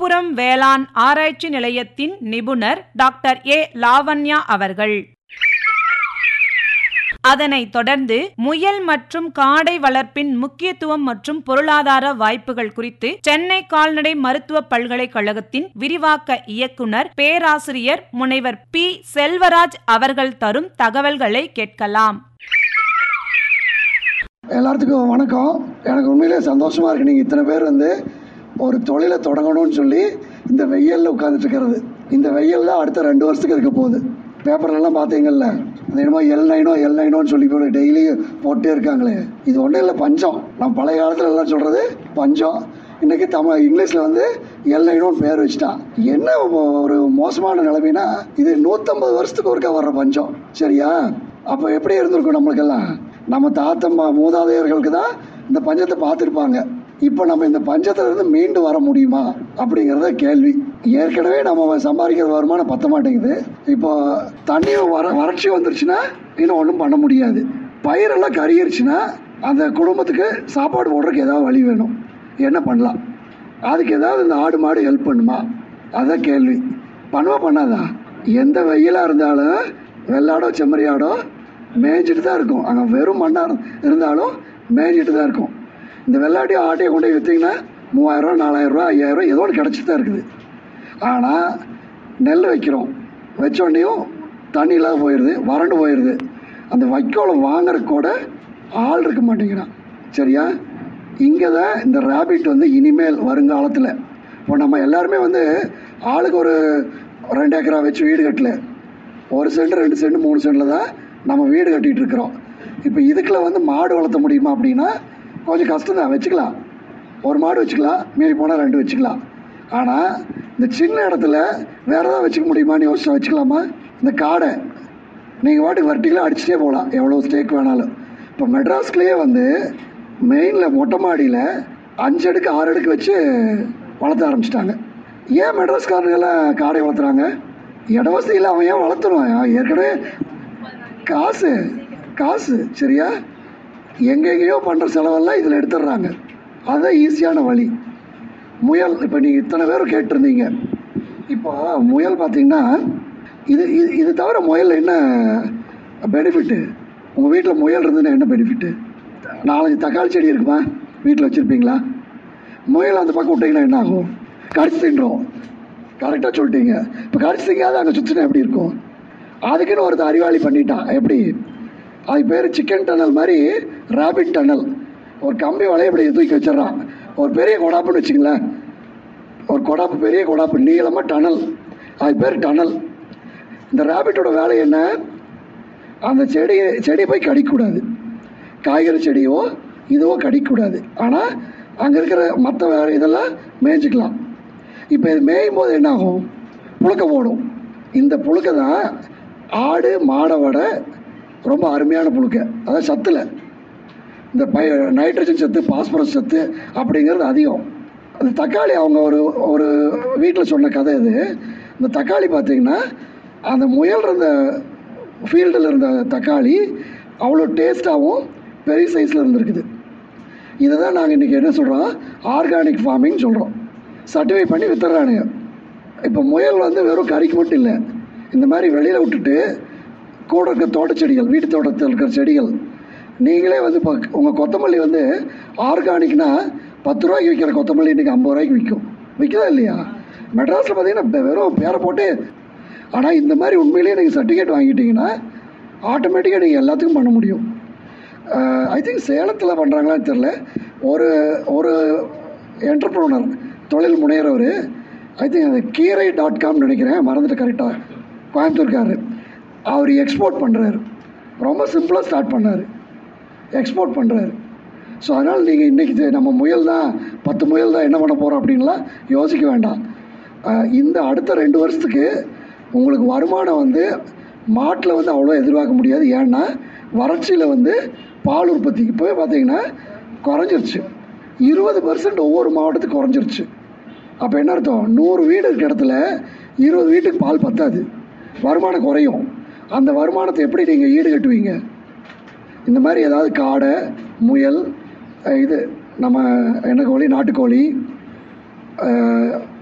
விழுப்புரம் வேளாண் ஆராய்ச்சி நிலையத்தின் நிபுணர் டாக்டர் ஏ லாவண்யா அவர்கள் அதனைத் தொடர்ந்து முயல் மற்றும் காடை வளர்ப்பின் முக்கியத்துவம் மற்றும் பொருளாதார வாய்ப்புகள் குறித்து சென்னை கால்நடை மருத்துவ பல்கலைக்கழகத்தின் விரிவாக்க இயக்குனர் பேராசிரியர் முனைவர் பி செல்வராஜ் அவர்கள் தரும் தகவல்களை கேட்கலாம் எல்லாத்துக்கும் வணக்கம் எனக்கு உண்மையிலே சந்தோஷமாக இருக்குது நீங்கள் இத்தனை பேர் வந்து ஒரு தொழிலை தொடங்கணும்னு சொல்லி இந்த வெயிலில் உட்காந்துட்டு இருக்கிறது இந்த வெயில் தான் அடுத்த ரெண்டு வருஷத்துக்கு இருக்க போகுது பேப்பர்லலாம் பார்த்தீங்கல்ல அது என்னமோ எல் நைனோ எல் நைனோன்னு சொல்லி போய் டெய்லி போட்டே இருக்காங்களே இது ஒன்றும் இல்லை பஞ்சம் நம்ம பழைய காலத்தில் எல்லாம் சொல்கிறது பஞ்சம் இன்றைக்கி தமிழ் இங்கிலீஷில் வந்து எல் நைனோன்னு பேர் வச்சுட்டான் என்ன ஒரு மோசமான நிலைமைனா இது நூற்றம்பது வருஷத்துக்கு ஒருக்கா வர்ற பஞ்சம் சரியா அப்போ எப்படி இருந்திருக்கும் நம்மளுக்கெல்லாம் நம்ம தாத்தம்மா மூதாதையர்களுக்கு தான் இந்த பஞ்சத்தை பார்த்துருப்பாங்க இப்போ நம்ம இந்த பஞ்சத்துல இருந்து மீண்டு வர முடியுமா அப்படிங்கிறத கேள்வி ஏற்கனவே நம்ம சம்பாதிக்கிற வருமானம் பத்த மாட்டேங்குது இப்போ தண்ணி வர வறட்சி வந்துருச்சுன்னா இன்னும் ஒன்றும் பண்ண முடியாது பயிரெல்லாம் கருகிருச்சுன்னா அந்த குடும்பத்துக்கு சாப்பாடு போடுறதுக்கு ஏதாவது வழி வேணும் என்ன பண்ணலாம் அதுக்கு ஏதாவது இந்த ஆடு மாடு ஹெல்ப் பண்ணுமா அதான் கேள்வி பண்ணுவா பண்ணாதா எந்த வெயிலாக இருந்தாலும் வெள்ளாடோ செம்மறியாடோ மேய்ஞ்சிட்டு தான் இருக்கும் அங்கே வெறும் மண்ணாக இருந்தாலும் மேய்ஞ்சிட்டு தான் இருக்கும் இந்த வெள்ளாட்டி ஆட்டையை கொண்டு போய் விற்றீங்கன்னா மூவாயிரரூவா நாலாயிரரூவா ஐயாயிரரூவா ஏதோ ஒன்று கிடச்சிட்டு தான் இருக்குது ஆனால் நெல் வைக்கிறோம் வச்சோடனையும் தண்ணி இல்லாத போயிடுது வறண்டு போயிடுது அந்த வைக்கோலை வாங்குறதுக்கு கூட ஆள் இருக்க மாட்டேங்கிறான் சரியா இங்கே தான் இந்த ரேபிட் வந்து இனிமேல் வருங்காலத்தில் இப்போ நம்ம எல்லாருமே வந்து ஆளுக்கு ஒரு ரெண்டு ஏக்கரா வச்சு வீடு கட்டல ஒரு சென்ட் ரெண்டு சென்ட் மூணு சென்டில் தான் நம்ம வீடு கட்டிகிட்டு இருக்கிறோம் இப்போ இதுக்குள்ள வந்து மாடு வளர்த்த முடியுமா அப்படின்னா கொஞ்சம் கஷ்டம் தான் வச்சுக்கலாம் ஒரு மாடு வச்சுக்கலாம் மீறி போனால் ரெண்டு வச்சுக்கலாம் ஆனால் இந்த சின்ன இடத்துல வேறு ஏதாவது வச்சுக்க முடியுமான்னு யோசிச்சா வச்சுக்கலாமா இந்த காடை நீங்கள் வாட்டுக்கு வர்ட்டிக்கலாக அடிச்சுட்டே போகலாம் எவ்வளோ ஸ்டேக் வேணாலும் இப்போ மெட்ராஸ்லேயே வந்து மெயினில் மொட்டை மாடியில் அஞ்சு அடுக்கு ஆறு அடுக்கு வச்சு வளர்த்த ஆரம்பிச்சிட்டாங்க ஏன் மெட்ராஸ்காரங்கெல்லாம் காடை வளர்த்துறாங்க இட வசதி இல்லை அவன் ஏன் வளர்த்துருவான் ஏற்கனவே காசு காசு சரியா எங்கெங்கேயோ பண்ணுற செலவெல்லாம் இதில் எடுத்துடுறாங்க அதுதான் ஈஸியான வழி முயல் இப்போ நீங்கள் இத்தனை பேரும் கேட்டிருந்தீங்க இப்போ முயல் பார்த்தீங்கன்னா இது இது இது தவிர முயல் என்ன பெனிஃபிட்டு உங்கள் வீட்டில் முயல் இருந்ததுன்னா என்ன பெனிஃபிட்டு நாலஞ்சு தக்காளி செடி இருக்குமா வீட்டில் வச்சுருப்பீங்களா முயல் அந்த பக்கம் விட்டிங்கன்னா என்ன ஆகும் கடிச்சு தின்றோம் கரெக்டாக சொல்லிட்டீங்க இப்போ கடிச்சு திங்காத அங்கே சுற்றினா எப்படி இருக்கும் அதுக்குன்னு ஒருத்தர் அறிவாளி பண்ணிட்டான் எப்படி அது பேர் சிக்கன் டனல் மாதிரி ரேபிட் டனல் ஒரு கம்பி வலையை இப்படி தூக்கி வச்சிடறான் ஒரு பெரிய கொடாப்புன்னு வச்சுங்களேன் ஒரு கொடாப்பு பெரிய கொடாப்பு நீளமாக டனல் அது பேர் டனல் இந்த ரேபிட்டோட வேலை என்ன அந்த செடியை செடியை போய் கடிக்கக்கூடாது காய்கறி செடியோ இதுவோ கடிக்கக்கூடாது ஆனால் அங்கே இருக்கிற மற்ற வேறு இதெல்லாம் மேய்ஞ்சிக்கலாம் இப்போ இது மேயும் போது என்ன ஆகும் புழுக்க போடும் இந்த புழுக்க தான் ஆடு மாடை விட ரொம்ப அருமையான புழுக்க அதாவது சத்தில் இந்த பய நைட்ரஜன் சத்து பாஸ்பரஸ் சத்து அப்படிங்கிறது அதிகம் அந்த தக்காளி அவங்க ஒரு ஒரு வீட்டில் சொன்ன கதை இது இந்த தக்காளி பார்த்திங்கன்னா அந்த முயல் இருந்த ஃபீல்டில் இருந்த தக்காளி அவ்வளோ டேஸ்ட்டாகவும் பெரிய சைஸில் இருந்திருக்குது இதை தான் நாங்கள் இன்றைக்கி என்ன சொல்கிறோம் ஆர்கானிக் ஃபார்மிங் சொல்கிறோம் சர்டிஃபை பண்ணி வித்துறானுங்க இப்போ முயல் வந்து வெறும் கறிக்கு மட்டும் இல்லை இந்த மாதிரி வெளியில் விட்டுட்டு கூட இருக்க தோட்ட செடிகள் வீட்டு தோட்டத்தில் இருக்கிற செடிகள் நீங்களே வந்து இப்போ உங்கள் கொத்தமல்லி வந்து ஆர்கானிக்னா பத்து ரூபாய்க்கு விற்கிற கொத்தமல்லி இன்றைக்கி ஐம்பது ரூபாய்க்கு விற்கும் விற்குதா இல்லையா மெட்ராஸில் பார்த்தீங்கன்னா வெறும் பேரை போட்டு ஆனால் இந்த மாதிரி உண்மையிலேயே நீங்கள் சர்டிஃபிகேட் வாங்கிட்டீங்கன்னா ஆட்டோமேட்டிக்காக நீங்கள் எல்லாத்துக்கும் பண்ண முடியும் ஐ திங்க் சேலத்தில் பண்ணுறாங்களான்னு தெரில ஒரு ஒரு என்டர்ப்ரோனர் தொழில் முனைகிறவர் ஐ திங்க் அது கீரை டாட் காம் நினைக்கிறேன் மறந்துட்டு கரெக்டாக கோயம்புத்தூர்காரர் அவர் எக்ஸ்போர்ட் பண்ணுறாரு ரொம்ப சிம்பிளாக ஸ்டார்ட் பண்ணார் எக்ஸ்போர்ட் பண்ணுறாரு ஸோ அதனால் நீங்கள் இன்றைக்கி நம்ம முயல் தான் பத்து முயல் தான் என்ன பண்ண போகிறோம் அப்படின்லாம் யோசிக்க வேண்டாம் இந்த அடுத்த ரெண்டு வருஷத்துக்கு உங்களுக்கு வருமானம் வந்து மாட்டில் வந்து அவ்வளோ எதிர்பார்க்க முடியாது ஏன்னா வறட்சியில் வந்து பால் உற்பத்தி இப்போவே பார்த்தீங்கன்னா குறைஞ்சிருச்சு இருபது பர்சன்ட் ஒவ்வொரு மாவட்டத்துக்கு குறைஞ்சிருச்சு அப்போ என்ன அர்த்தம் நூறு வீடு இருக்க இடத்துல இருபது வீட்டுக்கு பால் பத்தாது வருமானம் குறையும் அந்த வருமானத்தை எப்படி நீங்கள் ஈடு கட்டுவீங்க இந்த மாதிரி ஏதாவது காடை முயல் அஹ் இது நம்ம என்ன கோழி நாட்டுக்கோழி அஹ்